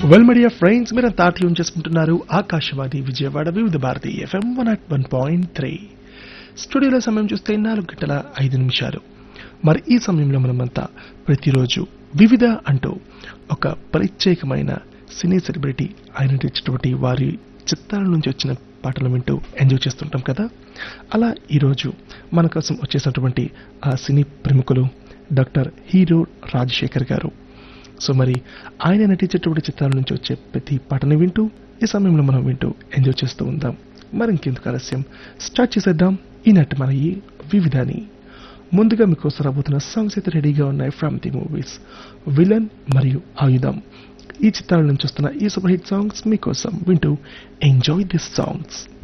well media friends మీరు తాట్యం చేసుకుంటున్నారు Akashvani Vijayawada Vividh Bharati FM one at one point three స్టూడియోలో సమయం చూస్తే నాలుగు గంటల ఐదు నిమిషాలు మరి ఈ సమయంలో మనమంతా ప్రతిరోజు వివిధ అంటూ ఒక ప్రత్యేకమైన సినీ సెలబ్రిటీ ఆయన నటించినటువంటి వారి చిత్రాల నుంచి వచ్చిన పాటలు వింటూ ఎంజాయ్ చేస్తుంటాం కదా అలా ఈరోజు మన కోసం వచ్చేసినటువంటి ఆ సినీ ప్రముఖులు డాక్టర్ హీరో రాజశేఖర్ గారు సో మరి ఆయన నటించేటువంటి చిత్రాల నుంచి వచ్చే ప్రతి పాటని వింటూ ఈ సమయంలో మనం వింటూ ఎంజాయ్ చేస్తూ ఉందాం మరి ఇంకెందుకు ఆలస్యం స్టార్ట్ చేసేద్దాం ఈనాటి మన ఈ వివిధాని ముందుగా మీకోసం రాబోతున్న సాంగ్స్ అయితే రెడీగా ఉన్నాయి ఫ్రమ్ ది మూవీస్ విలన్ మరియు ఆయుధం ఈ చిత్రాల నుంచి వస్తున్న ఈ సూపర్ హిట్ సాంగ్స్ మీకోసం వింటూ ఎంజాయ్ దిస్ సాంగ్స్